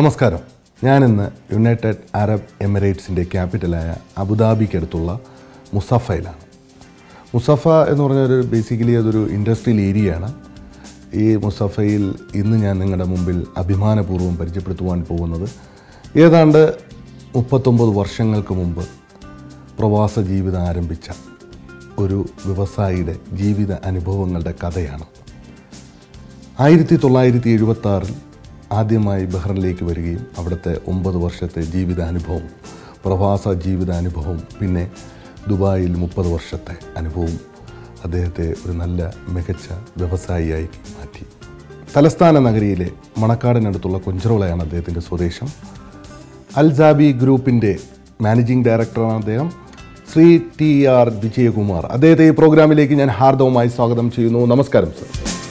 നമസ്കാരം ഞാനിന്ന് United Arab എമിറേറ്റ്സിൻ്റെ ക്യാപിറ്റലായ അബുദാബിക്കടുത്തുള്ള മുസഫയിലാണ് മുസഫ എന്ന് പറഞ്ഞ ഒരു ബേസിക്കലി അതൊരു ഇൻഡസ്ട്രിയൽ ഏരിയയാണ് ഈ മുസഫയിൽ ഇന്ന് ഞാൻ നിങ്ങളുടെ മുമ്പിൽ അഭിമാനപൂർവ്വം പരിചയപ്പെടുത്തുവാൻ പോകുന്നത് ഏതാണ്ട് മുപ്പത്തൊമ്പത് വർഷങ്ങൾക്ക് മുമ്പ് പ്രവാസ ജീവിതം ആരംഭിച്ച ഒരു വ്യവസായിയുടെ ജീവിത അനുഭവങ്ങളുടെ കഥയാണ് ആയിരത്തി തൊള്ളായിരത്തി എഴുപത്തി ആറിൽ ആദ്യമായി ബഹ്റിനിലേക്ക് വരികയും അവിടുത്തെ ഒമ്പത് വർഷത്തെ ജീവിതാനുഭവം പ്രവാസ ജീവിതാനുഭവം പിന്നെ ദുബായിൽ മുപ്പത് വർഷത്തെ അനുഭവം അദ്ദേഹത്തെ ഒരു നല്ല മികച്ച വ്യവസായിയായി മാറ്റി തലസ്ഥാന നഗരിയിലെ മണക്കാടിനടുത്തുള്ള കൊഞ്ചറോളയാണ് അദ്ദേഹത്തിൻ്റെ സ്വദേശം അൽസാബി ഗ്രൂപ്പിൻ്റെ മാനേജിംഗ് ഡയറക്ടറാണ് അദ്ദേഹം ശ്രീ ടി ആർ വിജയകുമാർ അദ്ദേഹത്തെ ഈ പ്രോഗ്രാമിലേക്ക് ഞാൻ ഹാർദവമായി സ്വാഗതം ചെയ്യുന്നു നമസ്കാരം സർ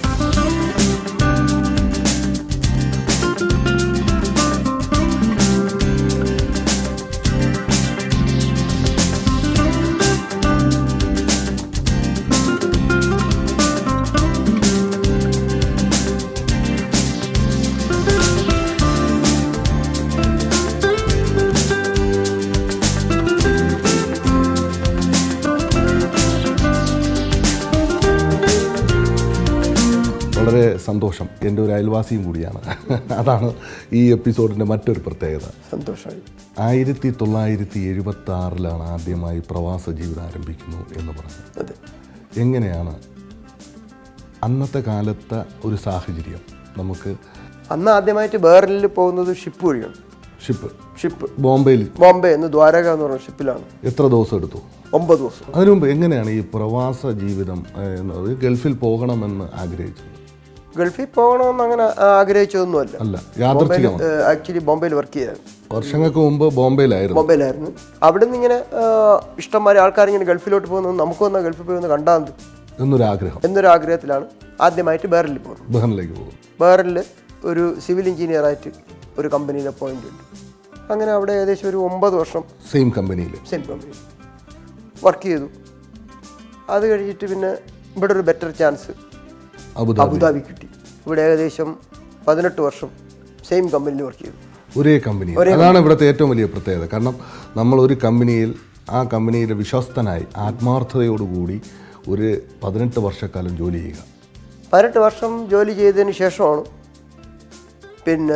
വളരെ സന്തോഷം എൻ്റെ ഒരു അയൽവാസിയും കൂടിയാണ് അതാണ് ഈ എപ്പിസോഡിൻ്റെ മറ്റൊരു പ്രത്യേകത സന്തോഷമായി ആയിരത്തി തൊള്ളായിരത്തി എഴുപത്തി ആറിലാണ് ആദ്യമായി പ്രവാസ ജീവിതം ആരംഭിക്കുന്നു എന്ന് പറഞ്ഞു അതെ എങ്ങനെയാണ് അന്നത്തെ കാലത്തെ ഒരു സാഹചര്യം നമുക്ക് അന്ന് ആദ്യമായിട്ട് ബേറിൽ പോകുന്നത് ഷിപ്പ് വഴിയാണ് ഷിപ്പ് ഷിപ്പ് ബോംബെയിൽ ബോംബെ എന്ന് ദ്വാരക എന്ന് പറഞ്ഞ ഷിപ്പിലാണ് എത്ര ദിവസം എടുത്തു ഒമ്പത് ദിവസം അതിനു മുമ്പ് എങ്ങനെയാണ് ഈ പ്രവാസ ജീവിതം ഏഹ്, എന്നത് ഗൾഫിൽ പോകണമെന്ന് ആഗ്രഹിച്ചത് ഗൾഫിൽ പോകണമെന്ന് അങ്ങനെ ആ, ആഗ്രഹിച്ചതൊന്നുമല്ല അല്ല യാദർച്ഛികം ആക്ച്വലി ബോംബെയിൽ വർക്ക് ചെയ്യായിരുന്നു വർഷങ്ങൾക്ക് മുമ്പ് ബോംബെയിലായിരുന്നു ബോംബെയിലായിരുന്നു അവിടെ നിന്ന് ഇങ്ങനെ ആ, ഇഷ്ടംമാരെ ആൾക്കാർ ഇങ്ങനെ ഗൾഫിലോട്ട് പോകുന്നത് നമുക്ക് വന്നാൽ ഗൾഫിൽ പോയി ഒന്ന് കണ്ടാൽ മതി എന്നൊരാഗ്രഹം എന്നൊരു ആഗ്രഹത്തിലാണ് ആദ്യമായിട്ട് ബേറിൽ പോകുന്നത് ബഹറിലേക്ക് പോകും ബേറിൽ ഒരു സിവിൽ എഞ്ചിനീയറായിട്ട് ഒരു കമ്പനിയിൽ അപ്പോയിൻ്റ് ഉണ്ട് അങ്ങനെ അവിടെ ഏകദേശം ഒരു ഒമ്പത് വർഷം സെയിം കമ്പനിയിൽ സെയിം കമ്പനി വർക്ക് ചെയ്തു അത് കഴിഞ്ഞിട്ട് പിന്നെ ഇവിടെ ഒരു ബെറ്റർ ചാൻസ് അബുദാബി അബുദാബി കിട്ടി ഇവിടെ ഏകദേശം പതിനെട്ട് വർഷം സെയിം കമ്പനിയിൽ വർക്ക് ചെയ്തു ഒരേ കമ്പനി അതാണ് ഇവിടുത്തെ ഏറ്റവും വലിയ പ്രത്യേകത കാരണം നമ്മൾ ഒരു കമ്പനിയിൽ ആ കമ്പനിയുടെ വിശ്വസ്തനായി ആത്മാർത്ഥതയോടുകൂടി ഒരു പതിനെട്ട് വർഷക്കാലം ജോലി ചെയ്യുക പതിനെട്ട് വർഷം ജോലി ചെയ്തതിന് ശേഷമാണ് പിന്നെ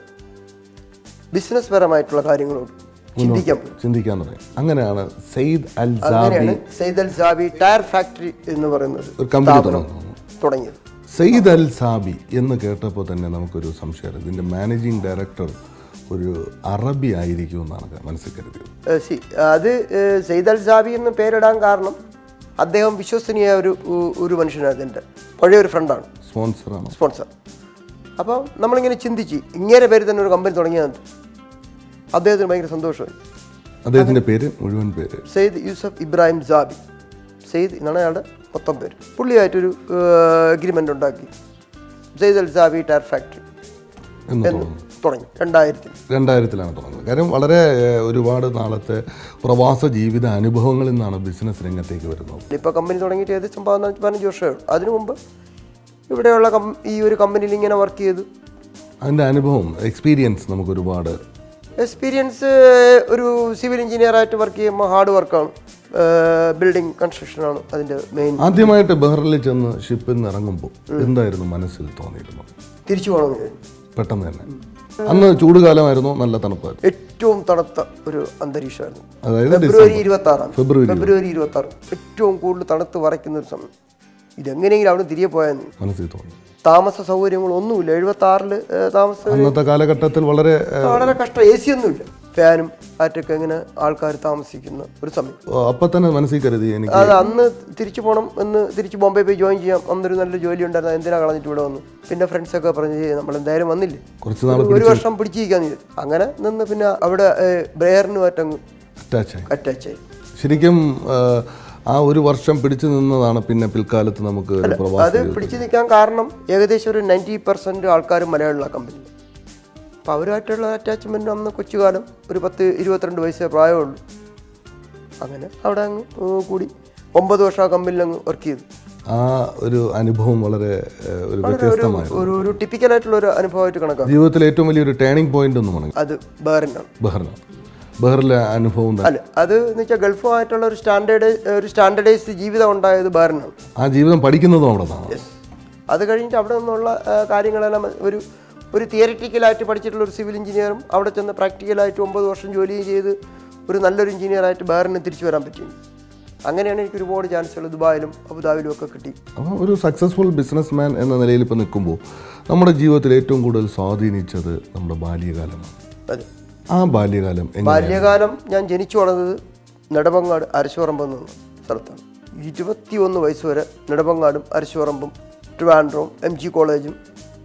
ബിസിനസ് പരമായിട്ടുള്ള കാര്യങ്ങളോട് ചിന്തിക്കാൻ പോയി ചിന്തിക്കാൻ തുടങ്ങി അങ്ങനെയാണ് സെയ്ദ് അൽ ജാബി അങ്ങനെയാണ് Sayed Al Sabi tyre factory എന്ന് പറയുന്നത് ഒരു കമ്പനി തുടങ്ങുന്നു തുടങ്ങിയത് സെയ്ദ് അൽ സാബി എന്ന് കേട്ടപ്പോൾ തന്നെ നമുക്കൊരു സംശയം ഇതിൻ്റെ മാനേജിങ് ഡയറക്ടർ ഒരു അറബി ആയിരിക്കും എന്നാണ് മനസ്സിൽ കരുതിയത് ഏഹ് സി അത് ഏഹ് സെയ്ദ് അൽ സാബി എന്ന് പേരിടാൻ കാരണം അദ്ദേഹം വിശ്വസനീയ ഒരു ഉ- ഒരു മനുഷ്യനാണ് എൻ്റെ പഴയ ഒരു ഫ്രണ്ടാണ് സ്പോൺസറാണ് സ്പോൺസർ അപ്പോൾ നമ്മളിങ്ങനെ ചിന്തിച്ച് ഇങ്ങനെ പേര് തന്നെ ഒരു കമ്പനി തുടങ്ങിയാൽ മതി അദ്ദേഹത്തിന് ഭയങ്കര സന്തോഷമായി അദ്ദേഹത്തിൻ്റെ പേര് മുഴുവൻ പേര് സെയ്ദ് യൂസഫ് ഇബ്രാഹിം സാബി സെയ്ദ് എന്നാണ് അയാളുടെ മൊത്തം പേര് പുള്ളിയായിട്ടൊരു എഗ്രിമെൻ്റ് ഉണ്ടാക്കി Sayed Al Sabi tyre factory എന്ന് എന്ന് തോന്നുന്നു തുടങ്ങി രണ്ടായിരത്തിൽ രണ്ടായിരത്തിലാണ് തുടങ്ങുന്നത് കാര്യം വളരെ ഏഹ്, ഒരുപാട് നാളത്തെ പ്രവാസ ജീവിത അനുഭവങ്ങളിൽ നിന്നാണ് ബിസിനസ് രംഗത്തേക്ക് വരുന്നത് ഇപ്പോൾ കമ്പനി തുടങ്ങിയിട്ട് ഏകദേശം പതിനഞ്ച് പതിനഞ്ച് വർഷമേ ഉള്ളൂ അതിനു മുമ്പ് ഇവിടെയുള്ള കം ഈ ഒരു കമ്പനിയിൽ ഇങ്ങനെ വർക്ക് ചെയ്തു അതിൻ്റെ അനുഭവം എക്സ്പീരിയൻസ് നമുക്ക് ഒരുപാട് എക്സ്പീരിയൻസ് ഒരു സിവിൽ എഞ്ചിനീയറായിട്ട് വർക്ക് ചെയ്യുമ്പോൾ ഹാർഡ് വർക്കാണ് ബിൽഡിംഗ് കൺസ്ട്രക്ഷനാണ് അതിൻ്റെ മെയിൻ ആദ്യമായിട്ട് ബഹ്റിനിൽ ചെന്ന് ഷിപ്പിൽ നിന്ന് ഇറങ്ങുമ്പോൾ എന്തായിരുന്നു മനസ്സിൽ തോന്നിയിരുന്നത് തിരിച്ചു പോകണമെന്ന് വിചാരിച്ചു. പെട്ടെന്ന് തന്നെ അന്ന് ചൂടുകാലമായിരുന്നു നല്ല തണുപ്പായിരുന്നു ഏറ്റവും തണുത്ത ഒരു അന്തരീക്ഷമായിരുന്നു അതായത് ഫെബ്രുവരി ഇരുപത്തി ആറാണ് ഫെബ്രുവരി ഫെബ്രുവരി ഇരുപത്തി ആറ് ഏറ്റവും കൂടുതൽ തണുത്ത് വറയ്ക്കുന്ന ഒരു സമയം ഇതെങ്ങനെയെങ്കിലും അവിടെ തിരികെ പോയാൽ മതി. മനസ്സിൽ തോന്നി താമസ സൗകര്യങ്ങളൊന്നുമില്ല എഴുപത്തി ആറില് താമസ അന്നത്തെ കാലഘട്ടത്തിൽ വളരെ ഏഹ്, വളരെ കഷ്ടം എ സി ഒന്നുമില്ല ഫാനും കാറ്റൊക്കെ ഇങ്ങനെ ആൾക്കാർ താമസിക്കുന്ന ഒരു സമയം അപ്പം തന്നെ മനസ്സിൽ കരുതി എനിക്ക് അത് അന്ന് തിരിച്ചു പോകണം എന്ന് തിരിച്ച് ബോംബെ പോയി ജോയിൻ ചെയ്യാം അന്നൊരു നല്ല ജോലി ഉണ്ടായിരുന്നു എന്തിനാ കളഞ്ഞിട്ട് ഇവിടെ വന്നു പിന്നെ ഫ്രണ്ട്സ് ഒക്കെ പറഞ്ഞ് "ഏയ് നമ്മൾ എന്തായാലും വന്നില്ലേ കുറച്ച് നാൾ ഒരു വർഷം പിടിച്ചിരിക്കാന്ന് വിചാരിച്ചു അങ്ങനെ നിന്ന് പിന്നെ അവിടെ ബ്രെയറിനുമായിട്ടങ്ങ് അറ്റാച്ചായി അറ്റാച്ചായി ശരിക്കും ഏഹ്, ആ ഒരു വർഷം പിടിച്ചു നിന്നതാണ് പിന്നെ പിൽക്കാലത്ത് നമുക്ക് ഒരു പ്രവാസ അത് പിടിച്ചു നിൽക്കാൻ കാരണം ഏകദേശം ഒരു നയൻറ്റി പെർസെൻറ്റ് ആൾക്കാരും മലയാളികളാണ് കമ്പനി അപ്പോൾ അവരുമായിട്ടുള്ള അറ്റാച്ച്മെൻറ്റ് അന്ന് കൊച്ചുകാലം ഒരു പത്ത് ഇരുപത്തിരണ്ട് വയസ്സേ പ്രായമുള്ളൂ അങ്ങനെ അവിടെ അങ്ങ് ഏർ കൂടി ഒമ്പത് വർഷം ആ കമ്പനിയിൽ അങ്ങ് വർക്ക് ചെയ്തു ആ ഒരു അനുഭവം വളരെ ഏഹ്, ഒരു വ്യത്യസ്തമായ ഒരു ഒരു ടിപ്പിക്കലായിട്ടുള്ള ഒരു അനുഭവമായിട്ട് കണക്കാക്കും ജീവിതത്തിലെ ഏറ്റവും വലിയൊരു ടേണിംഗ് പോയിന്റ് എന്ന് പറഞ്ഞു അത് ബഹറിനാണ് ബഹ്റിനാണ് ബഹ്റിലെ അനുഭവം തന്നെ അല്ല അത് എന്ന് വെച്ചാൽ ഗൾഫുമായിട്ടുള്ള ഒരു സ്റ്റാൻഡേർഡ് ഒരു സ്റ്റാൻഡേർഡൈസ്ഡ് ജീവിതം ഉണ്ടായത് ബഹറിനാണ് ആ ജീവിതം പഠിക്കുന്നതും അവിടെ നിന്നാണ് അത് കഴിഞ്ഞിട്ട് അവിടെ നിന്നുള്ള ആ, കാര്യങ്ങളെല്ലാം ഒരു ഒരു തിയറിറ്റിക്കലായിട്ട് പഠിച്ചിട്ടുള്ള ഒരു സിവിൽ എഞ്ചിനീയറും അവിടെ ചെന്ന് പ്രാക്ടിക്കലായിട്ട് ഒമ്പത് വർഷം ജോലി ചെയ്ത് ഒരു നല്ലൊരു എഞ്ചിനീയറായിട്ട് ബഹറിന് തിരിച്ചു വരാൻ പറ്റി അങ്ങനെയാണ് എനിക്ക് ഒരുപാട് ചാൻസുകൾ ദുബായിലും അബുദാബിയിലും ഒക്കെ കിട്ടി അപ്പോൾ ഒരു സക്സസ്ഫുൾ ബിസിനസ് മാൻ എന്ന നിലയിൽ ഇപ്പോൾ നിൽക്കുമ്പോൾ നമ്മുടെ ജീവിതത്തിൽ ഏറ്റവും കൂടുതൽ സ്വാധീനിച്ചത് നമ്മുടെ ബാല്യകാലമാണ് അതെ ആ ബാല്യകാലം എങ്ങനെ ബാല്യകാലം ഞാൻ ജനിച്ചു വളർന്നത് നെടുമങ്ങാട് അരശുപറമ്പ് എന്ന സ്ഥലത്താണ് ഇരുപത്തി ഒന്ന് വയസ്സ് വരെ നെടുമങ്ങാടും അരശുപറമ്പും ട്രിവാൻഡ്രവും എം ജി കോളേജും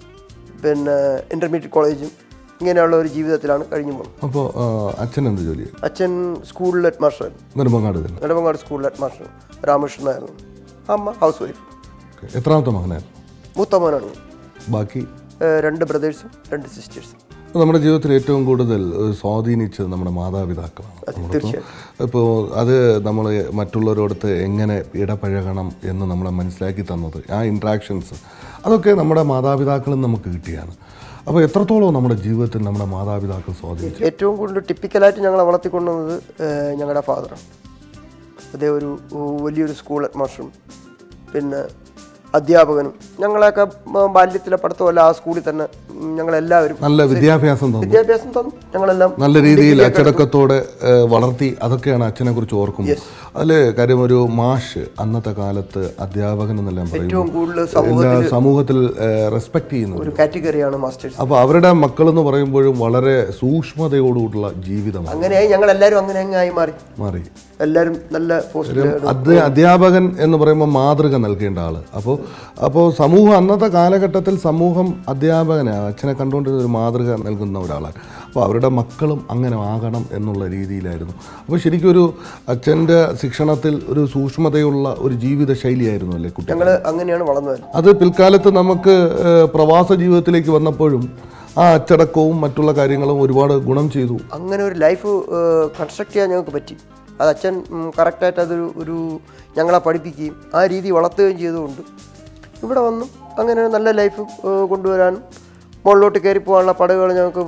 പിന്നെ ഇൻ്റർമീഡിയറ്റ് കോളേജും ഇങ്ങനെയുള്ള ഒരു ജീവിതത്തിലാണ് കഴിഞ്ഞു പോകുന്നത് അപ്പോൾ അച്ഛൻ എന്ത് ജോലി ചെയ്യും അച്ഛൻ സ്കൂളിൽ ഹെഡ് മാസ്റ്ററായിരുന്നു നെടുമ്പങ്ങാട് തന്നെ നെടുമങ്ങാട് സ്കൂളിൽ ഹെഡ് മാസ്റ്റർ രാമകൃഷ്ണനായിരുന്നു അമ്മ ഹൗസ് വൈഫ് ഓക്കെ എത്രാമത്തെ മകനായിരുന്നു മൂത്ത മോനാണ് ഞാൻ. ബാക്കി ഏഹ് രണ്ട് ബ്രദേഴ്സും രണ്ട് സിസ്റ്റേഴ്സും അപ്പോൾ നമ്മുടെ ജീവിതത്തിൽ ഏറ്റവും കൂടുതൽ ഏഹ്, സ്വാധീനിച്ചത് നമ്മുടെ മാതാപിതാക്കളാണ് തീർച്ചയായും ഇപ്പോൾ അത് നമ്മൾ മറ്റുള്ളവരോടത്ത് എങ്ങനെ ഇടപഴകണം എന്ന് നമ്മളെ മനസ്സിലാക്കി തന്നത് ആ ഇൻട്രാക്ഷൻസ് അതൊക്കെ നമ്മുടെ മാതാപിതാക്കളും നമുക്ക് കിട്ടിയാണ് അപ്പോൾ എത്രത്തോളം നമ്മുടെ ജീവിതത്തിൽ നമ്മുടെ മാതാപിതാക്കൾ സ്വാധീനിച്ചു ഏറ്റവും കൂടുതൽ ടിപ്പിക്കലായിട്ട് ഞങ്ങളെ വളർത്തിക്കൊണ്ടുവന്നത് ഏഹ് ഞങ്ങളുടെ ഫാദറാണ് അദ്ദേഹം ഒരു ഉ- വലിയൊരു സ്കൂൾ ഹെഡ് മാസ്റ്ററും പിന്നെ അധ്യാപകനും ഞങ്ങളെയൊക്കെ മ- ബാല്യത്തിലെ പഠിത്തമല്ല ആ സ്കൂളിൽ തന്നെ ഉം, ഞങ്ങളെല്ലാവരും നല്ല വിദ്യാഭ്യാസം തന്നു വിദ്യാഭ്യാസം തന്നു ഞങ്ങളെല്ലാം നല്ല രീതിയിൽ അച്ചടക്കത്തോടെ ഏഹ്, വളർത്തി അതൊക്കെയാണ് അച്ഛനെ കുറിച്ച് ഓർക്കുമ്പോൾ അതിൽ കാര്യം ഒരു മാഷ് അന്നത്തെ കാലത്ത് അധ്യാപകൻ എന്നെല്ലാം പറയുമ്പോൾ ഏറ്റവും കൂടുതൽ എല്ലാ സമൂഹത്തിൽ റെസ്പെക്ട് ചെയ്യുന്നത് ഒരു കാറ്റഗറിയാണ് മാസ്റ്റേഴ്സ് അപ്പോൾ അവരുടെ മക്കൾ എന്ന് പറയുമ്പോഴും വളരെ സൂക്ഷ്മതയോടുകൂടിയുള്ള ജീവിതമാണ് അങ്ങനെയായി ഞങ്ങളെല്ലാവരും അങ്ങനെ അങ്ങ് ആയി മാറി മാറി എല്ലാവരും നല്ല പോസ്റ്റിൽ അത് അധ്യാപകൻ എന്ന് പറയുമ്പോൾ മാതൃക നൽകേണ്ട ആള് അപ്പോൾ അപ്പോൾ സമൂഹം അന്നത്തെ കാലഘട്ടത്തിൽ സമൂഹം അധ്യാപകനെ അച്ഛനെ കണ്ടുകൊണ്ടിരുന്ന ഒരു മാതൃക നൽകുന്ന ഒരാളാണ് അപ്പോൾ അവരുടെ മക്കളും അങ്ങനെ ആകണം എന്നുള്ള രീതിയിലായിരുന്നു അപ്പോൾ ശരിക്കും ഒരു അച്ഛൻ്റെ ശിക്ഷണത്തിൽ ഒരു സൂക്ഷ്മതയുള്ള ഒരു ജീവിത ശൈലിയായിരുന്നു അല്ലേ കുട്ടി ഞങ്ങൾ അങ്ങനെയാണ് വളർന്നു വരുന്നത് അത് പിൽക്കാലത്ത് നമുക്ക് ഏഹ്, പ്രവാസ ജീവിതത്തിലേക്ക് വന്നപ്പോഴും ആ അച്ചടക്കവും മറ്റുള്ള കാര്യങ്ങളും ഒരുപാട് ഗുണം ചെയ്തു അങ്ങനെ ഒരു ലൈഫ് കൺസ്ട്രക്ട് ചെയ്യാൻ ഞങ്ങൾക്ക് പറ്റി അത് അച്ഛൻ കറക്റ്റായിട്ട് അതൊരു ഒരു ഞങ്ങളെ പഠിപ്പിക്കുകയും ആ രീതി വളർത്തുകയും ചെയ്തുകൊണ്ട് ഇവിടെ വന്നു അങ്ങനെ ഒരു നല്ല ലൈഫ് കൊണ്ടുവരാനും മുകളിലോട്ട് കയറി പോകാനുള്ള പടവുകൾ ഞങ്ങൾക്ക്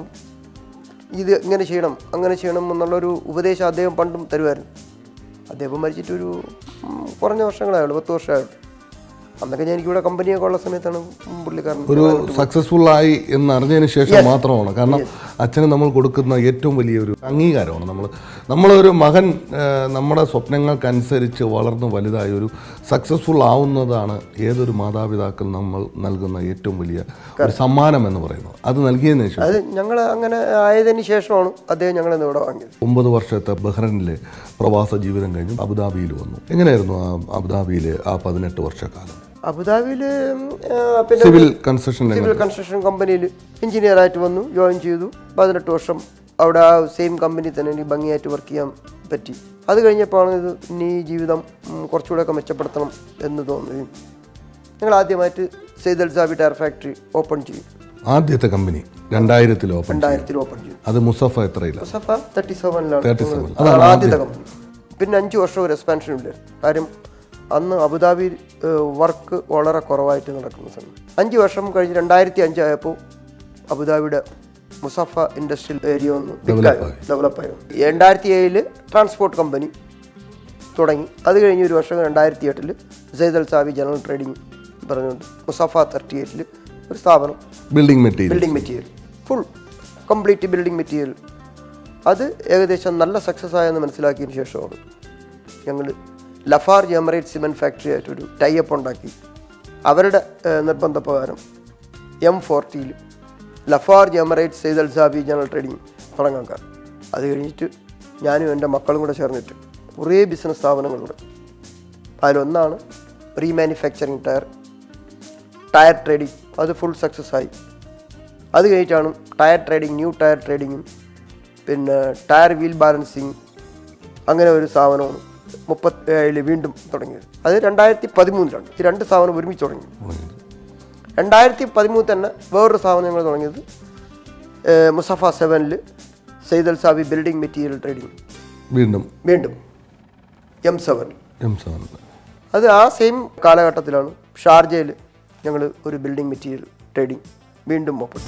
ഇത് ഇങ്ങനെ ചെയ്യണം അങ്ങനെ ചെയ്യണം എന്നുള്ളൊരു ഉപദേശം അദ്ദേഹം പണ്ടും തരുമായിരുന്നു അദ്ദേഹം മരിച്ചിട്ടൊരു ഉം, കുറഞ്ഞ വർഷങ്ങളായുള്ളൂ പത്ത് വർഷമായുള്ളൂ അന്നൊക്കെ ഞാൻ എനിക്കിവിടെ കമ്പനിയൊക്കെ ഉള്ള സമയത്താണ് പുള്ളിക്കാരൻ ഒരു സക്സസ്ഫുൾ ആയി എന്ന് അറിഞ്ഞതിന് ശേഷം മാത്രമാണ് കാരണം അച്ഛന് നമ്മൾ കൊടുക്കുന്ന ഏറ്റവും വലിയൊരു അംഗീകാരമാണ് നമ്മൾ നമ്മളൊരു മകൻ ആ, നമ്മുടെ സ്വപ്നങ്ങൾക്കനുസരിച്ച് വളർന്ന് വലുതായി ഒരു സക്സസ്ഫുൾ ആവുന്നതാണ് ഏതൊരു മാതാപിതാക്കൾ നമ്മൾ നൽകുന്ന ഏറ്റവും വലിയ ഒരു സമ്മാനം എന്ന് പറയുന്നത് അത് നൽകിയതിന് ശേഷം അത് ഞങ്ങൾ അങ്ങനെ ആയതിന് ശേഷമാണ് അദ്ദേഹം ഞങ്ങളെ ഇന്ന് ഇവിടെ വാങ്ങിയത് ഒമ്പത് വർഷത്തെ ബഹ്റൈനിലെ പ്രവാസ ജീവിതം കഴിഞ്ഞ് അബുദാബിയിൽ വന്നു എങ്ങനെയായിരുന്നു ആ അബുദാബിയിലെ ആ പതിനെട്ട് വർഷക്കാലം അബുദാബിയിൽ പിന്നെ സിവിൽ കൺസ്ട്രക്ഷൻ സിവിൽ കൺസ്ട്രക്ഷൻ കമ്പനിയിൽ എഞ്ചിനീയറായിട്ട് വന്നു ജോയിൻ ചെയ്തു പതിനെട്ട് വർഷം അവിടെ ആ സെയിം കമ്പനി തന്നെ എനിക്ക് ഭംഗിയായിട്ട് വർക്ക് ചെയ്യാൻ പറ്റി അത് കഴിഞ്ഞപ്പോഴാണ് ഇത് ഇനി ഈ ജീവിതം ഉം, കുറച്ചുകൂടെയൊക്കെ മെച്ചപ്പെടുത്തണം എന്ന് തോന്നുകയും ഞങ്ങൾ ആദ്യമായിട്ട് Sayed Al Sabi tyre factory open ചെയ്യും ആദ്യത്തെ കമ്പനി രണ്ടായിരത്തിൽ ഓപ്പൺ രണ്ടായിരത്തിൽ ഓപ്പൺ ചെയ്യും അത് മുസഫ എത്രയില്ല സഫ തേർട്ടി സെവനിലാണ് 37. അതാണ് ആദ്യത്തെ കമ്പനി പിന്നെ അഞ്ച് വർഷം ഒരു എക്സ്പാൻഷൻ ഇല്ല കാര്യം അന്ന് അബുദാബിയിൽ വർക്ക് വളരെ കുറവായിട്ട് നടക്കുന്ന സമയം അഞ്ച് വർഷം കഴിഞ്ഞ് രണ്ടായിരത്തി അഞ്ചായപ്പോൾ അബുദാബിയുടെ മുസഫ ഇൻഡസ്ട്രിയൽ ഏരിയ ഒന്ന് ഡെവലപ്പായി രണ്ടായിരത്തി ഏഴില് ട്രാൻസ്പോർട്ട് കമ്പനി തുടങ്ങി അത് കഴിഞ്ഞ് ഒരു വർഷം രണ്ടായിരത്തി എട്ടിൽ സെയ്ദൽ സാബി ജനറൽ ട്രേഡിംഗ് പറഞ്ഞുകൊണ്ട് മുസഫ തേർട്ടി എയ്റ്റിൽ ഒരു സ്ഥാപനം building material building material full complete building material അത് ഏകദേശം നല്ല സക്സസ് ആയെന്ന് മനസ്സിലാക്കിയതിന് ശേഷമാണ് ഞങ്ങൾ ലഫാർജ് എമറേറ്റ് സിമെൻറ്റ് ഫാക്ടറി ആയിട്ടൊരു ടൈപ്പ് ഉണ്ടാക്കി അവരുടെ ഏഹ്, നിർബന്ധപ്രകാരം എം ഫോർട്ടിയിൽ Lafarge Emirate Sayed Al Sabi general trading തുടങ്ങാൻ കാരണം അത് കഴിഞ്ഞിട്ട് ഞാനും എൻ്റെ മക്കളും കൂടെ ചേർന്നിട്ട് കുറേ ബിസിനസ് സ്ഥാപനങ്ങളുണ്ട് അതിലൊന്നാണ് റീമാനുഫാക്ചറിങ് ടയർ ടയർ ട്രേഡിംഗ് അത് ഫുൾ സക്സസ് ആയി അത് കഴിഞ്ഞിട്ടാണ് ടയർ ട്രേഡിംഗ് ന്യൂ ടയർ ട്രേഡിങ്ങും പിന്നെ ടയർ വീൽ ബാലൻസിങ് അങ്ങനെ ഒരു സ്ഥാപനമാണ് മുപ്പത്തേഴില് വീണ്ടും തുടങ്ങിയത് അത് രണ്ടായിരത്തി പതിമൂന്നിലാണ് ഈ രണ്ട് സ്ഥാപനം ഒരുമിച്ച് തുടങ്ങി രണ്ടായിരത്തി പതിമൂന്നിൽ തന്നെ വേറൊരു സ്ഥാപനം ഞങ്ങൾ തുടങ്ങിയത് ഏഹ്, മുസഫ സെവനിൽ Sayed Al Sabi building material trading വീണ്ടും വീണ്ടും എം സെവൻ എം സെവൻ അത് ആ സെയിം കാലഘട്ടത്തിലാണ് ഷാർജയിൽ ഞങ്ങൾ ഒരു ബിൽഡിംഗ് മെറ്റീരിയൽ ട്രേഡിംഗ് വീണ്ടും ഓപ്പൺ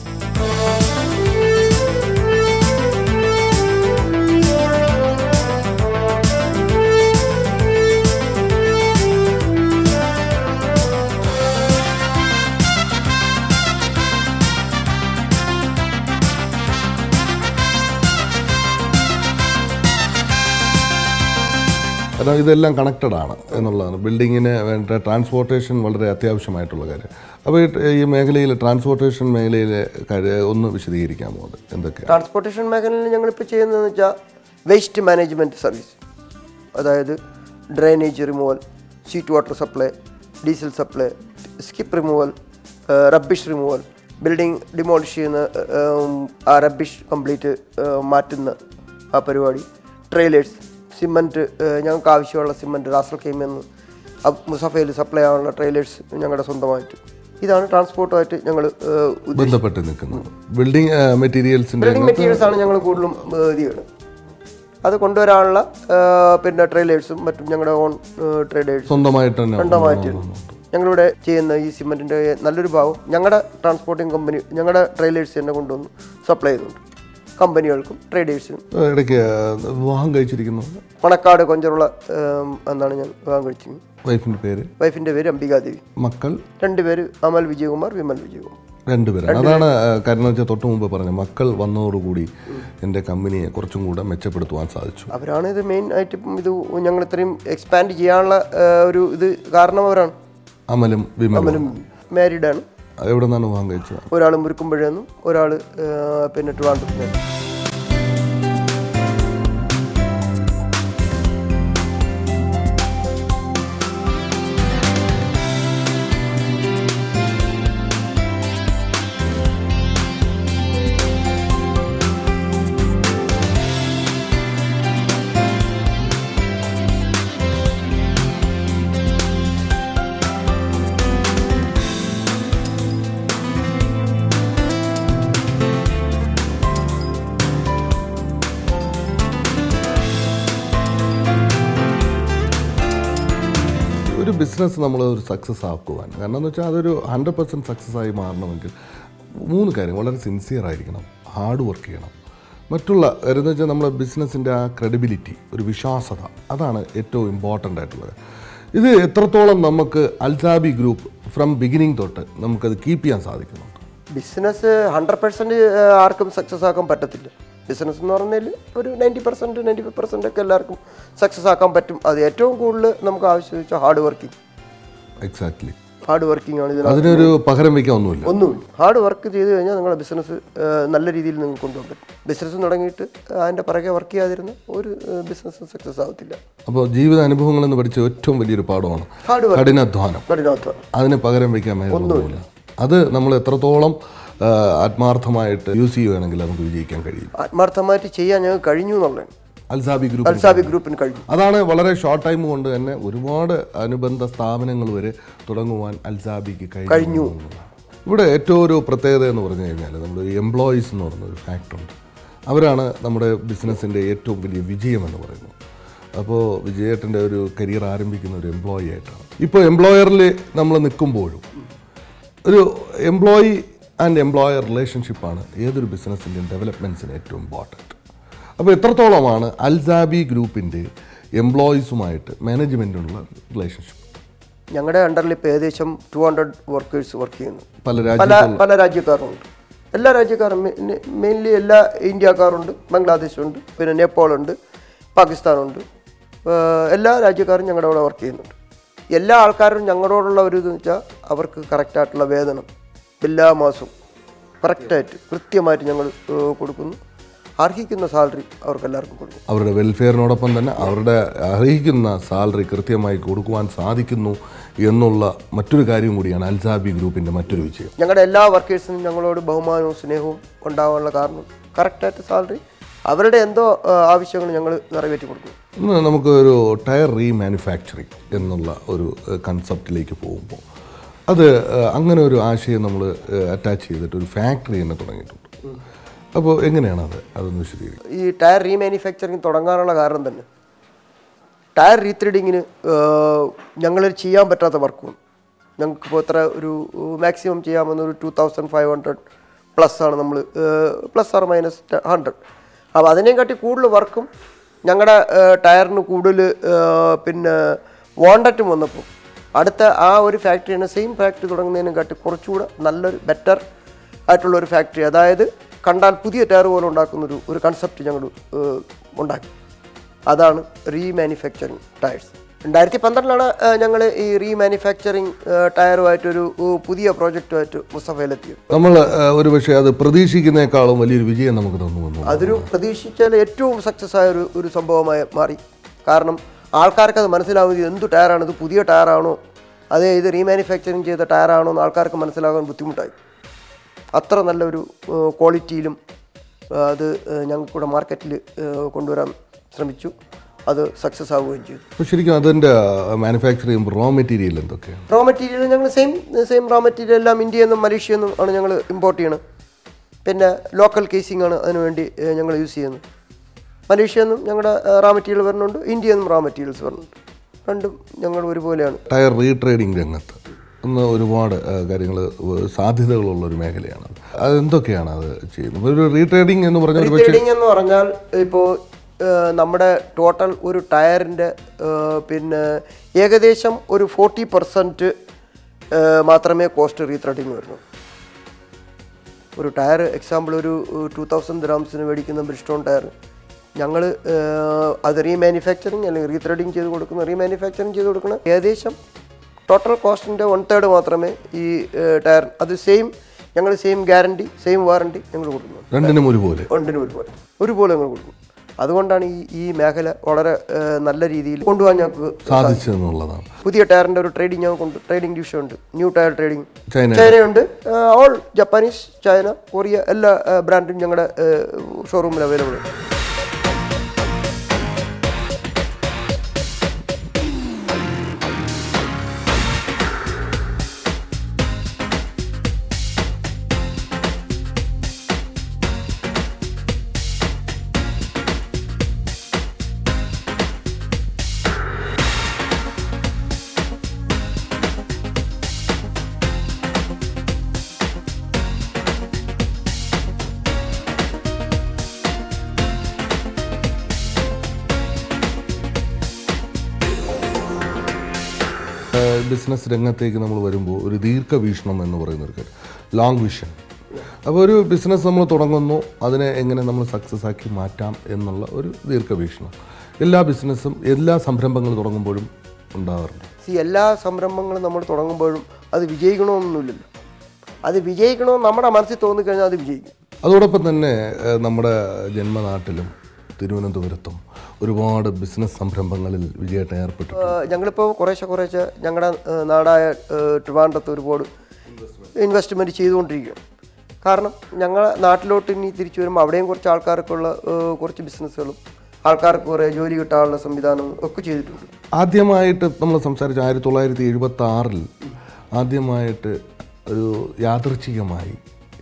കാരണം ഇതെല്ലാം കണക്റ്റഡ് ആണ് എന്നുള്ളതാണ് ബിൽഡിങ്ങിന് വേണ്ട ട്രാൻസ്പോർട്ടേഷൻ വളരെ അത്യാവശ്യമായിട്ടുള്ള കാര്യം അപ്പോൾ ഈ- ഈ മേഖലയിൽ ട്രാൻസ്പോർട്ടേഷൻ മേഖലയിലെ കാര്യം ഒന്ന് വിശദീകരിക്കാമോ അത് എന്തൊക്കെയാണ് ട്രാൻസ്പോർട്ടേഷൻ മേഖലയിൽ ഞങ്ങളിപ്പോൾ ചെയ്യുന്നതെന്ന് വെച്ചാൽ വേസ്റ്റ് മാനേജ്മെൻറ്റ് സർവീസ് അതായത് drainage removal sheet water supply diesel supply skip removal rubbish removal building demolish ചെയ്യുന്ന ഏഹ്, ആ റബ്ബിഷ് കംപ്ലീറ്റ് മാറ്റുന്ന ആ പരിപാടി ട്രെയിലേഴ്സ് സിമൻറ്റ് ഞങ്ങൾക്ക് ആവശ്യമുള്ള സിമൻറ്റ് റാസൽ കെയ്മെന്ന് മുസഫയിൽ സപ്ലൈ ആവാനുള്ള ട്രെയിലേഴ്സ് ഞങ്ങളുടെ സ്വന്തമായിട്ട് ഇതാണ് ട്രാൻസ്പോർട്ടുമായിട്ട് ഞങ്ങൾ ബന്ധപ്പെട്ട് നിൽക്കുന്നത് ബിൽഡിംഗ് മെറ്റീരിയൽസിൻ്റെ ബിൽഡിംഗ് മെറ്റീരിയൽസ് ആണ് ഞങ്ങൾ കൂടുതലും ഏഹ്, ഇത് ചെയ്യുന്നത് അത് കൊണ്ടുവരാനുള്ള ഏഹ്, പിന്നെ ട്രെയിലേഴ്സും മറ്റും ഞങ്ങളുടെ ഓൺ ട്രേഡേഴ്സും സ്വന്തമായിട്ട് തന്നെ സ്വന്തമായിട്ട് ഞങ്ങളിവിടെ ചെയ്യുന്ന ഈ സിമെൻറ്റിൻ്റെ നല്ലൊരു ഭാഗം ഞങ്ങളുടെ ട്രാൻസ്പോർട്ടിംഗ് കമ്പനി ഞങ്ങളുടെ ട്രെയിലേഴ്സ് തന്നെ കൊണ്ടുവന്ന് സപ്ലൈ ചെയ്യുന്നുണ്ട് കമ്പനികൾക്കും ട്രേഡേഴ്സിനും ഇടയ്ക്ക് വിവാഹം കഴിച്ചിരിക്കുന്നു പണക്കാട് കൊഞ്ചറുള്ള ഏഹ്, എന്നാണ് ഞാൻ വിവാഹം കഴിച്ചത് വൈഫിൻ്റെ പേര് വൈഫിൻ്റെ പേര് അംബികാദേവി മക്കൾ രണ്ടുപേര് അമൽ വിജയകുമാർ വിമൽ വിജയകുമാർ രണ്ടുപേരാണ് അതാണ് ആ, കാരണം വെച്ചാൽ തൊട്ട് മുമ്പ് പറഞ്ഞത് മക്കൾ വന്നതോടുകൂടി എൻ്റെ കമ്പനിയെ കുറച്ചും കൂടെ മെച്ചപ്പെടുത്തുവാൻ സാധിച്ചു അവരാണ് ഇത് മെയിൻ ആയിട്ട് ഇപ്പം ഇത് ഞങ്ങൾ ഇത്രയും എക്സ്പാൻഡ് ചെയ്യാനുള്ള ഏഹ്, ഒരു ഇത് കാരണം അവരാണ് അമലും വിമലും മാരീഡ് ആണ് എവിടെ നിന്നാണ് വിവാഹം കഴിച്ചത് ഒരാൾ മുരുക്കുമ്പഴെന്നും ഒരാൾ പിന്നെ ട്രിവാൻഡ്രത്ത് ഒരു ബിസിനസ് നമ്മൾ ഒരു സക്സസ് ആക്കുവാൻ കാരണം എന്ന് വെച്ചാൽ അതൊരു ഹൺഡ്രഡ് പെർസെൻറ്റ് സക്സസ് ആയി മാറണമെങ്കിൽ മൂന്ന് കാര്യം വളരെ സിൻസിയർ ആയിരിക്കണം ഹാർഡ് വർക്ക് ചെയ്യണം മറ്റുള്ള കാര്യം എന്ന് വെച്ചാൽ നമ്മുടെ ബിസിനസ്സിൻ്റെ ആ ക്രെഡിബിലിറ്റി ഒരു വിശ്വാസത അതാണ് ഏറ്റവും ഇമ്പോർട്ടൻ്റ് ആയിട്ടുള്ളത് ഇത് എത്രത്തോളം നമുക്ക് അൽസാബി ഗ്രൂപ്പ് ഫ്രം ബിഗിനിങ് തൊട്ട് നമുക്കത് കീപ്പ് ചെയ്യാൻ സാധിക്കുന്നുണ്ട് ബിസിനസ് ഹൺഡ്രഡ് പെർസെൻറ്റ് ആർക്കും സക്സസ് ആക്കാൻ പറ്റത്തില്ല ബിസിനസ് എന്ന് പറഞ്ഞാൽ ഒരു ninety percent ninety five percent ഒക്കെ എല്ലാവർക്കും സക്സസ് ആക്കാൻ പറ്റും അത് ഏറ്റവും കൂടുതൽ നമുക്ക് ആവശ്യം വെച്ചാൽ hard working exactly hard working ആണ് ഇതിന് അതിനൊരു പകരം വയ്ക്കാൻ ഒന്നുമില്ല ഒന്നുമില്ല ഹാർഡ് വർക്ക് ചെയ്ത് കഴിഞ്ഞാൽ നിങ്ങളുടെ ബിസിനസ് നല്ല രീതിയിൽ നിങ്ങൾക്ക് കൊണ്ടുപോകാൻ പറ്റും ബിസിനസ് തുടങ്ങിയിട്ട് അതിൻ്റെ പുറകെ വർക്ക് ചെയ്യാതിരുന്ന ഒരു ബിസിനസ്സും സക്സസ് ആവത്തില്ല അപ്പോൾ ജീവിത അനുഭവങ്ങളിൽ നിന്ന് പഠിച്ച ഏറ്റവും വലിയൊരു പാഠമാണ് ഹാർഡ് വർക്ക് കഠിനാധ്വാനം കഠിനാധ്വാനം അതിന് പകരം വയ്ക്കാൻ മേലൊന്നുമില്ല അത് നമ്മൾ എത്രത്തോളം ആ, ആത്മാർത്ഥമായിട്ട് യൂസ് ചെയ്യുകയാണെങ്കിൽ നമുക്ക് വിജയിക്കാൻ കഴിയും ആത്മാർത്ഥമായിട്ട് ചെയ്യാൻ ഞങ്ങൾക്ക് കഴിഞ്ഞു എന്നുള്ളതാണ് അൽസാബി ഗ്രൂപ്പ് അൽസാബി ഗ്രൂപ്പിന് കഴിഞ്ഞു അതാണ് വളരെ ഷോർട്ട് ടൈം കൊണ്ട് തന്നെ ഒരുപാട് അനുബന്ധ സ്ഥാപനങ്ങൾ വരെ തുടങ്ങുവാൻ അൽസാബിക്ക് കഴിഞ്ഞു ഇവിടെ ഏറ്റവും ഒരു പ്രത്യേകത എന്ന് പറഞ്ഞു കഴിഞ്ഞാൽ നമ്മൾ എംപ്ലോയീസ് എന്ന് പറയുന്ന ഒരു ഫാക്ടറുണ്ട് അവരാണ് നമ്മുടെ ബിസിനസ്സിൻ്റെ ഏറ്റവും വലിയ വിജയം എന്ന് പറയുന്നത് അപ്പോൾ വിജയേട്ടൻ്റെ ഒരു കരിയർ ആരംഭിക്കുന്ന ഒരു എംപ്ലോയി ആയിട്ടാണ് ഇപ്പോൾ എംപ്ലോയറിൽ നമ്മൾ നിൽക്കുമ്പോഴും ഒരു എംപ്ലോയി ആൻഡ് എംപ്ലോയർ റിലേഷൻഷിപ്പാണ് ഏതൊരു ബിസിനസ്സിൻ്റെയും ഡെവലപ്മെൻറ്റ്സിന് ഏറ്റവും ഇമ്പോർട്ടൻറ്റ് അപ്പോൾ എത്രത്തോളമാണ് അൽസാബി ഗ്രൂപ്പിൻ്റെ എംപ്ലോയീസുമായിട്ട് മാനേജ്മെൻറ്റിനുള്ള റിലേഷൻഷിപ്പ് ഞങ്ങളുടെ അണ്ടറിൽ ഇപ്പോൾ ഏകദേശം ടു ഹൺഡ്രഡ് വർക്കേഴ്സ് വർക്ക് ചെയ്യുന്നു പല പല രാജ്യത്തുള്ള പല രാജ്യക്കാരുണ്ട് എല്ലാ രാജ്യക്കാരും മെയിൻലി എല്ലാ ഇന്ത്യക്കാരുണ്ട് ബംഗ്ലാദേശുണ്ട് പിന്നെ നേപ്പാളുണ്ട് പാകിസ്ഥാനുണ്ട് ഏഹ് എല്ലാ രാജ്യക്കാരും ഞങ്ങളുടെ അവിടെ വർക്ക് ചെയ്യുന്നുണ്ട് എല്ലാ ആൾക്കാരും ഞങ്ങളോടുള്ള ഒരു ഇത് വെച്ചാൽ അവർക്ക് കറക്റ്റായിട്ടുള്ള വേതനം എല്ലാ മാസവും കറക്റ്റായിട്ട് കൃത്യമായിട്ട് ഞങ്ങൾ ഏഹ് കൊടുക്കുന്നു അർഹിക്കുന്ന സാലറി അവർക്ക് എല്ലാവർക്കും കൊടുക്കും അവരുടെ വെൽഫെയറിനോടൊപ്പം തന്നെ അവരുടെ അർഹിക്കുന്ന സാലറി കൃത്യമായി കൊടുക്കുവാൻ സാധിക്കുന്നു എന്നുള്ള മറ്റൊരു കാര്യം കൂടിയാണ് അൽസാബി ഗ്രൂപ്പിൻ്റെ മറ്റൊരു വിജയം ഞങ്ങളുടെ എല്ലാ വർക്കേഴ്സിനും ഞങ്ങളോട് ബഹുമാനവും സ്നേഹവും ഉണ്ടാവാനുള്ള കാരണം കറക്റ്റായിട്ട് സാലറി അവരുടെ എന്തോ ആ, ആവശ്യങ്ങൾ ഞങ്ങൾ നിറവേറ്റി കൊടുക്കും ഇന്ന് നമുക്ക് ഒരു ടയർ റീമാനുഫാക്ചറിങ് എന്നുള്ള ഒരു കൺസെപ്റ്റിലേക്ക് പോകുമ്പോൾ അത് ഏഹ്, അങ്ങനെ ഒരു ആശയം നമ്മൾ അറ്റാച്ച് ചെയ്തിട്ട് ഒരു ഫാക്ടറി തന്നെ തുടങ്ങിയിട്ടുണ്ട് അപ്പോൾ എങ്ങനെയാണ് അത് അതൊന്ന് വിശദീകരിക്കും ഈ ടയർ റീമാനുഫാക്ചറിങ് തുടങ്ങാനുള്ള കാരണം തന്നെ ടയർ റീത്രെഡിങ്ങിന് ഞങ്ങൾ ചെയ്യാൻ പറ്റാത്ത വർക്കും ഞങ്ങൾക്കിപ്പോൾ എത്ര ഒരു മാക്സിമം ചെയ്യാമെന്ന ഒരു two thousand five hundred plus ആണ് നമ്മൾ പ്ലസ് ആർ മൈനസ് ഹൺഡ്രഡ് അപ്പോൾ അതിനെയും കാട്ടി കൂടുതൽ വർക്കും ഞങ്ങളുടെ ടയറിന് കൂടുതൽ പിന്നെ വാണ്ടറ്റും വന്നപ്പോൾ അടുത്ത ആ ഒരു ഫാക്ടറിയാണ് സെയിം ഫാക്ടറി തുടങ്ങുന്നതിനും കാട്ടി കുറച്ചുകൂടെ നല്ലൊരു ബെറ്റർ ആയിട്ടുള്ള ഒരു ഫാക്ടറി അതായത് കണ്ടാൽ പുതിയ ടയർ പോലെ ഉണ്ടാക്കുന്നൊരു ഒരു കൺസെപ്റ്റ് ഞങ്ങൾ ഉണ്ടാക്കി അതാണ് റീമാനുഫാക്ചറിങ് ടയർസ് രണ്ടായിരത്തി പന്ത്രണ്ടിലാണ് ഞങ്ങൾ ഈ റീമാനുഫാക്ചറിങ് ടയറുമായിട്ടൊരു ഏഹ്, പുതിയ പ്രോജക്റ്റുമായിട്ട് മുസഫയിലെത്തിയത് നമ്മൾ ഒരു പക്ഷേ അത് പ്രതീക്ഷിക്കുന്നേക്കാളും വലിയൊരു വിജയം നമുക്ക് തന്നു വന്നു അതൊരു പ്രതീക്ഷിച്ചാൽ ഏറ്റവും സക്സസ് ആയ ഒരു ഒരു സംഭവമായി മാറി കാരണം ആൾക്കാർക്ക് അത് മനസ്സിലാവും ഇത് എന്ത് ടയറാണ് ഇത് പുതിയ ടയറാണോ അതേ ഇത് റീമാനുഫാക്ചറിങ് ചെയ്ത ടയറാണോ എന്ന് ആൾക്കാർക്ക് മനസ്സിലാകാൻ ബുദ്ധിമുട്ടായി അത്ര നല്ലൊരു ഏഹ്, ക്വാളിറ്റിയിലും ഏഹ്, അത് ഏഹ്, ഞങ്ങൾക്കൂടെ മാർക്കറ്റിൽ ഏഹ്, കൊണ്ടുവരാൻ ശ്രമിച്ചു അത് സക്സസ് ആവുകയും ചെയ്തു അപ്പോൾ ശരിക്കും അതിൻ്റെ മാനുഫാക്ചർ ചെയ്യുമ്പോൾ റോ മെറ്റീരിയൽ എന്തൊക്കെയാണ് റോ മെറ്റീരിയൽ ഞങ്ങൾ സെയിം സെയിം റോ മെറ്റീരിയൽ എല്ലാം ഇന്ത്യയിൽ നിന്നും മലേഷ്യയിൽ നിന്നും ആണ് ഞങ്ങൾ ഇമ്പോർട്ട് ചെയ്യണത് പിന്നെ ലോക്കൽ കേസിംഗ് ആണ് അതിന് വേണ്ടി ഞങ്ങൾ യൂസ് ചെയ്യുന്നത് മലേഷ്യയിൽ നിന്നും ഞങ്ങളുടെ റോ മെറ്റീരിയൽ വരുന്നുണ്ട് ഇന്ത്യയിൽ നിന്നും റോ മെറ്റീരിയൽസ് വരുന്നുണ്ട് രണ്ടും ഞങ്ങൾ ഒരുപോലെയാണ് ടയർ റീട്രേഡിംഗ് രംഗത്ത് ഇന്ന് ഒരുപാട് കാര്യങ്ങൾ സാധ്യതകളുള്ള ഒരു മേഖലയാണ് അതെന്തൊക്കെയാണ് അത് ചെയ്യുന്നത് ഒരു റീട്രേഡിംഗ് എന്ന് പറഞ്ഞ ഒരു പക്ഷേ റീട്രേഡിംഗ് എന്ന് പറഞ്ഞാൽ ഇപ്പോൾ നമ്മുടെ ടോട്ടൽ ഒരു ടയറിൻ്റെ പിന്നെ ഏകദേശം ഒരു ഫോർട്ടി പെർസെൻറ്റ് മാത്രമേ കോസ്റ്റ് റീത്രെഡിങ് വരുന്നു ഒരു ടയർ എക്സാമ്പിൾ ഒരു ടു തൗസൻഡ് ഗ്രാംസിന് മേടിക്കുന്ന ബ്രിസ്റ്റോൺ ടയർ ഞങ്ങൾ അത് റീമാനുഫാക്ചറിങ് അല്ലെങ്കിൽ റീത്രെഡിങ് ചെയ്ത് കൊടുക്കുന്ന റീമാനുഫാക്ചറിങ് ചെയ്ത് കൊടുക്കുന്ന ഏകദേശം ടോട്ടൽ കോസ്റ്റിൻ്റെ വൺ തേർഡ് മാത്രമേ ഈ ടയർ അത് സെയിം ഞങ്ങൾ സെയിം ഗ്യാരണ്ടി സെയിം വാറണ്ടി ഞങ്ങൾ കൊടുക്കുന്നു രണ്ടിനും ഒരുപോലെ രണ്ടിനും ഒരുപോലെ ഒരുപോലെ ഞങ്ങൾ കൊടുക്കും അതുകൊണ്ടാണ് ഈ ഈ മേഖല വളരെ ഏഹ്, നല്ല രീതിയിൽ കൊണ്ടുപോകാൻ ഞങ്ങൾക്ക് സാധിച്ചതെന്നുള്ളതാണ് പുതിയ ടയറിൻ്റെ ഒരു ട്രേഡിംഗ് ഞങ്ങൾക്ക് ഉണ്ട് ട്രേഡിംഗ് ഡിവിഷൻ ഉണ്ട് ന്യൂ ടയർ ട്രേഡിംഗ് ചൈന ചൈനയുണ്ട് ഓൾ ജപ്പാനീസ് ചൈന കൊറിയ എല്ലാ ബ്രാൻഡും ഞങ്ങളുടെ ഷോറൂമിൽ അവൈലബിൾ ഉണ്ട് ബിസിനസ് രംഗത്തേക്ക് നമ്മൾ വരുമ്പോൾ ഒരു ദീർഘവീക്ഷണം എന്ന് പറയുന്ന ഒരു കാര്യം ലോങ് വിഷൻ അപ്പോൾ ഒരു ബിസിനസ് നമ്മൾ തുടങ്ങുന്നു അതിനെ എങ്ങനെ നമ്മൾ സക്സസ് ആക്കി മാറ്റാം എന്നുള്ള ഒരു ദീർഘവീക്ഷണം എല്ലാ ബിസിനസ്സും എല്ലാ സംരംഭങ്ങളും തുടങ്ങുമ്പോഴും ഉണ്ടാകാറുണ്ട് സി എല്ലാ സംരംഭങ്ങളും നമ്മൾ തുടങ്ങുമ്പോഴും അത് വിജയിക്കണമെന്നൊന്നുമില്ലല്ലോ അത് വിജയിക്കണമെന്ന് നമ്മുടെ മനസ്സിൽ തോന്നിക്കഴിഞ്ഞാൽ അത് വിജയിക്കും അതോടൊപ്പം തന്നെ ഏഹ്, നമ്മുടെ ജന്മനാട്ടിലും തിരുവനന്തപുരത്തും ഒരുപാട് ബിസിനസ് സംരംഭങ്ങളിൽ വിജയേട്ടൻ ഏർപ്പെട്ടു ഞങ്ങളിപ്പോൾ കുറേശ്ശെ കുറേശ്ശെ ഞങ്ങളുടെ ഏഹ്, നാടായ ഏഹ്, ട്രിവാൻഡ്രത്ത് ഒരുപാട് ഇൻവെസ്റ്റ്മെൻറ്റ് ചെയ്തുകൊണ്ടിരിക്കുകയാണ് കാരണം ഞങ്ങളെ നാട്ടിലോട്ട് ഇനി തിരിച്ചു വരുമ്പോൾ അവിടെയും കുറച്ച് ആൾക്കാർക്കുള്ള ഏഹ്, കുറച്ച് ബിസിനസ്സുകളും ആൾക്കാർക്ക് കുറേ ജോലി കിട്ടാനുള്ള സംവിധാനം ഒക്കെ ചെയ്തിട്ടുണ്ട് ആദ്യമായിട്ട് നമ്മൾ സംസാരിച്ച ആയിരത്തി തൊള്ളായിരത്തി എഴുപത്തി ആറിൽ ആദ്യമായിട്ട് ഒരു യാദൃച്ഛികമായി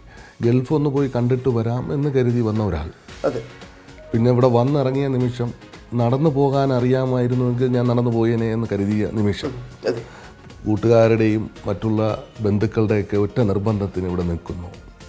ഗൾഫ് ഒന്ന് പോയി കണ്ടിട്ട് വരാം എന്ന് കരുതി വന്ന ഒരാൾ അതെ പിന്നെ ഇവിടെ വന്നിറങ്ങിയ നിമിഷം നടന്നു പോകാൻ അറിയാമായിരുന്നുവെങ്കിൽ ഞാൻ നടന്നു പോയേനെ എന്ന് കരുതിയ നിമിഷം അതെ കൂട്ടുകാരുടെയും മറ്റുള്ള ബന്ധുക്കളുടെയൊക്കെ ഒറ്റ നിർബന്ധത്തിന് ഇവിടെ നിൽക്കുന്നു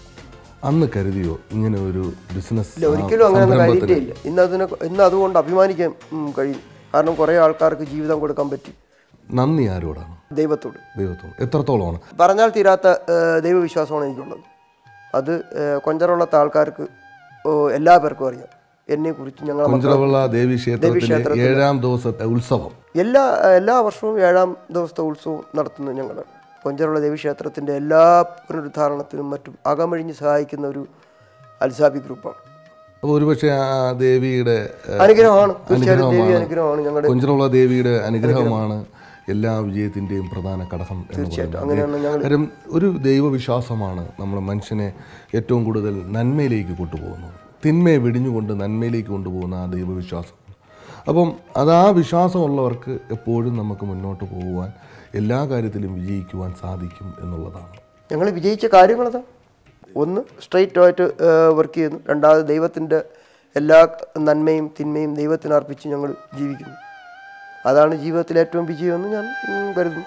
അന്ന് കരുതിയോ ഇങ്ങനെ ഒരു ബിസിനസ് ഇല്ല ഒരിക്കലും അങ്ങനെ കാര്യമില്ലേ ഇല്ല ഇന്ന് അതിനെ ഇന്ന് അതുകൊണ്ട് അഭിമാനിക്കാൻ ഉം, കഴിയും കാരണം കുറേ ആൾക്കാർക്ക് ജീവിതം കൊടുക്കാൻ പറ്റി നന്ദി ആരോടാണ് ദൈവത്തോട് ദൈവത്തോട് എത്രത്തോളമാണ് പറഞ്ഞാൽ തീരാത്ത ഏഹ്, ദൈവവിശ്വാസമാണ് എനിക്കുള്ളത് അത് ഏഹ്, കൊഞ്ചറുള്ളത്തെ ആൾക്കാർക്ക് ഓ, എല്ലാ പേർക്കും അറിയാം എന്നെക്കുറിച്ച് ഞങ്ങൾ കുഞ്ചിറവിള ദേവി ക്ഷേത്രത്തിലെ ഏഴാം ദിവസത്തെ ഉത്സവം എല്ലാ എല്ലാ വർഷവും ഏഴാം ദിവസത്തെ ഉത്സവം നടത്തുന്നത് ഞങ്ങൾ കൊഞ്ചറുള്ള ദേവീക്ഷേത്രത്തിൻ്റെ എല്ലാ പുനരുദ്ധാരണത്തിനും മറ്റും അകമഴിഞ്ഞ് സഹായിക്കുന്ന ഒരു അൽസാബി ഗ്രൂപ്പാണ് അപ്പോൾ ഒരുപക്ഷെ ആ ദേവിയുടെ ഏഹ്, അനുഗ്രഹമാണ് തീർച്ചയായും ദേവി അനുഗ്രഹമാണ് ഞങ്ങളുടെ കുഞ്ചിറവിള ദേവിയുടെ അനുഗ്രഹമാണ് എല്ലാ വിജയത്തിൻ്റെയും പ്രധാന ഘടകം എന്ന് പറയുന്നത് അങ്ങനെയാണ് ഞങ്ങൾ കാര്യം ഒരു ദൈവവിശ്വാസമാണ് നമ്മുടെ മനുഷ്യനെ ഏറ്റവും കൂടുതൽ നന്മയിലേക്ക് കൊണ്ടുപോകുന്നത് തിന്മയെ വെടിഞ്ഞുകൊണ്ട് നന്മയിലേക്ക് കൊണ്ടുപോകുന്ന ആ ദൈവവിശ്വാസം അപ്പം അത് ആ വിശ്വാസമുള്ളവർക്ക് എപ്പോഴും നമുക്ക് മുന്നോട്ട് പോകുവാൻ എല്ലാ കാര്യത്തിലും വിജയിക്കുവാൻ സാധിക്കും എന്നുള്ളതാണ് ഞങ്ങൾ വിജയിച്ച കാര്യങ്ങളതാ ഒന്ന് സ്ട്രെയിറ്റ് ആയിട്ട് വർക്ക് ചെയ്യുന്നു രണ്ടാമത് ദൈവത്തിൻ്റെ എല്ലാ നന്മയും തിന്മയും ദൈവത്തിന് അർപ്പിച്ച് ഞങ്ങൾ ജീവിക്കുന്നു അതാണ് ജീവിതത്തിലെ ഏറ്റവും വിജയമെന്ന് ഞാൻ ഉം, കരുതുന്നു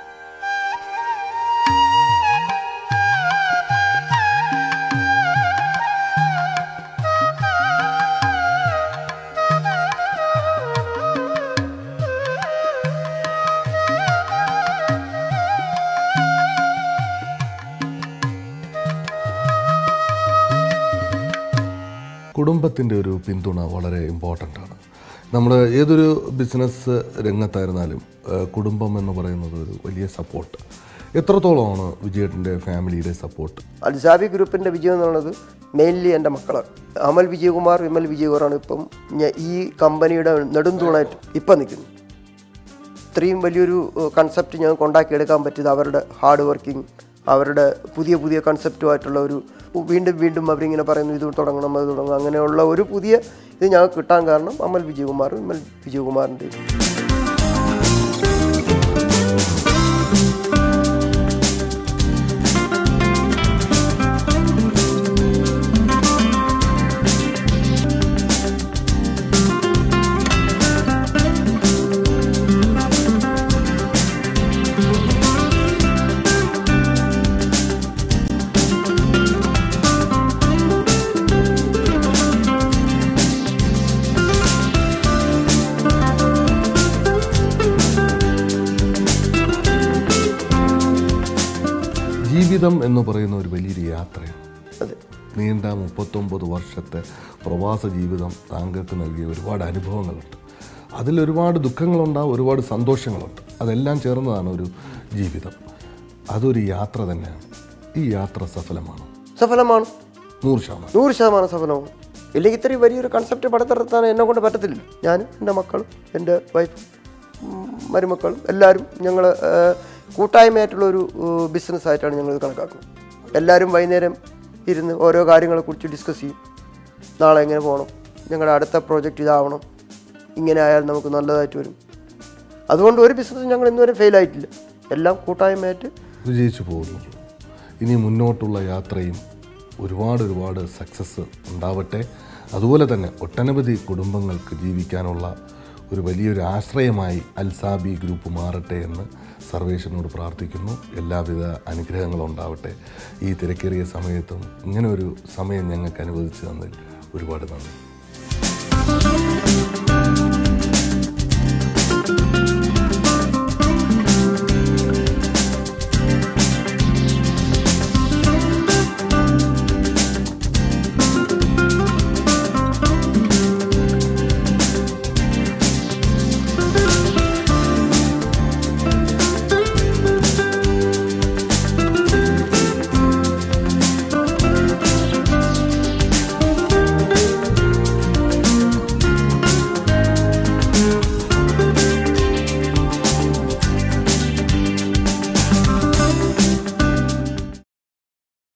കുടുംബത്തിൻ്റെ ഒരു പിന്തുണ വളരെ ഇമ്പോർട്ടൻ്റ് ആണ് നമ്മൾ ഏതൊരു ബിസിനസ് രംഗത്തായിരുന്നാലും ഏഹ്, കുടുംബം എന്ന് പറയുന്നത് ഒരു വലിയ സപ്പോർട്ട് എത്രത്തോളമാണ് വിജയേട്ടൻ്റെ ഫാമിലിയുടെ സപ്പോർട്ട് അൽസാബി ഗ്രൂപ്പിൻ്റെ വിജയം എന്നുള്ളത് മെയിൻലി എൻ്റെ മക്കളാണ് അമൽ വിജയകുമാർ വിമൽ വിജയകുമാറാണ് ഇപ്പം ഞ- ഈ കമ്പനിയുടെ നെടുന്തൂണായിട്ട് ഇപ്പം നിൽക്കുന്നത് ഇത്രയും വലിയൊരു കൺസെപ്റ്റ് ഞങ്ങൾക്ക് ഉണ്ടാക്കിയെടുക്കാൻ പറ്റിയത് അവരുടെ ഹാർഡ് വർക്കിംഗ് അവരുടെ പുതിയ പുതിയ കൺസെപ്റ്റുമായിട്ടുള്ള ഒരു വീണ്ടും വീണ്ടും അവരിങ്ങനെ പറയുന്നു ഇത് തുടങ്ങണം അത് തുടങ്ങണം അങ്ങനെയുള്ള ഒരു പുതിയ ഇത് ഞങ്ങൾക്ക് കിട്ടാൻ കാരണം അമൽ വിജയകുമാർ വിമൽ വിജയകുമാറിൻ്റെ ജീവിതം എന്ന് പറയുന്ന ഒരു വലിയൊരു യാത്രയാണ് അതെ നീണ്ട മുപ്പത്തൊമ്പത് വർഷത്തെ പ്രവാസ ജീവിതം താങ്കൾക്ക് നൽകിയ ഒരുപാട് അനുഭവങ്ങളുണ്ട് അതിലൊരുപാട് ദുഃഖങ്ങളുണ്ടാവും ഒരുപാട് സന്തോഷങ്ങളുണ്ട് അതെല്ലാം ചേർന്നതാണ് ഒരു ജീവിതം അതൊരു യാത്ര തന്നെയാണ് ഈ യാത്ര സഫലമാണ് സഫലമാണ് നൂറ് ശതമാനം നൂറ് ശതമാനം സഫലമാണ് ഇല്ലെങ്കിൽ ഇത്രയും വലിയൊരു കൺസെപ്റ്റ് പടുത്തിറത്താൻ എന്നെ കൊണ്ട് പറ്റത്തില്ല ഞാനും എൻ്റെ മക്കളും എൻ്റെ വൈഫും ഉം, മരുമക്കളും എല്ലാവരും ഞങ്ങൾ കൂട്ടായ്മയായിട്ടുള്ള ഒരു ബിസിനസ്സായിട്ടാണ് ഞങ്ങൾ ഇത് കണക്കാക്കുന്നത് എല്ലാവരും വൈകുന്നേരം ഇരുന്ന് ഓരോ കാര്യങ്ങളെക്കുറിച്ച് ഡിസ്കസ് ചെയ്യും നാളെ എങ്ങനെ പോകണം ഞങ്ങളുടെ അടുത്ത പ്രോജക്റ്റ് ഇതാവണം ഇങ്ങനെ ആയാൽ നമുക്ക് നല്ലതായിട്ട് വരും അതുകൊണ്ട് ഒരു ബിസിനസ് ഞങ്ങൾ ഇന്നുവരെ ഫെയിൽ ആയിട്ടില്ല എല്ലാം കൂട്ടായ്മയായിട്ട് വിജയിച്ചു പോകുന്നു ഇനി മുന്നോട്ടുള്ള യാത്രയും ഒരുപാട് ഒരുപാട് സക്സസ് ഉണ്ടാവട്ടെ അതുപോലെ തന്നെ ഒട്ടനവധി കുടുംബങ്ങൾക്ക് ജീവിക്കാനുള്ള ഒരു വലിയൊരു ആശ്രയമായി അൽസാബി ഗ്രൂപ്പ് മാറട്ടെ എന്ന് സർവേഷനോട് പ്രാർത്ഥിക്കുന്നു എല്ലാവിധ അനുഗ്രഹങ്ങളും ഉണ്ടാവട്ടെ ഈ തിരക്കേറിയ സമയത്തും ഇങ്ങനെ ഒരു സമയം ഞങ്ങൾക്ക് അനുവദിച്ചു തന്നതിൽ ഒരുപാട് നന്ദി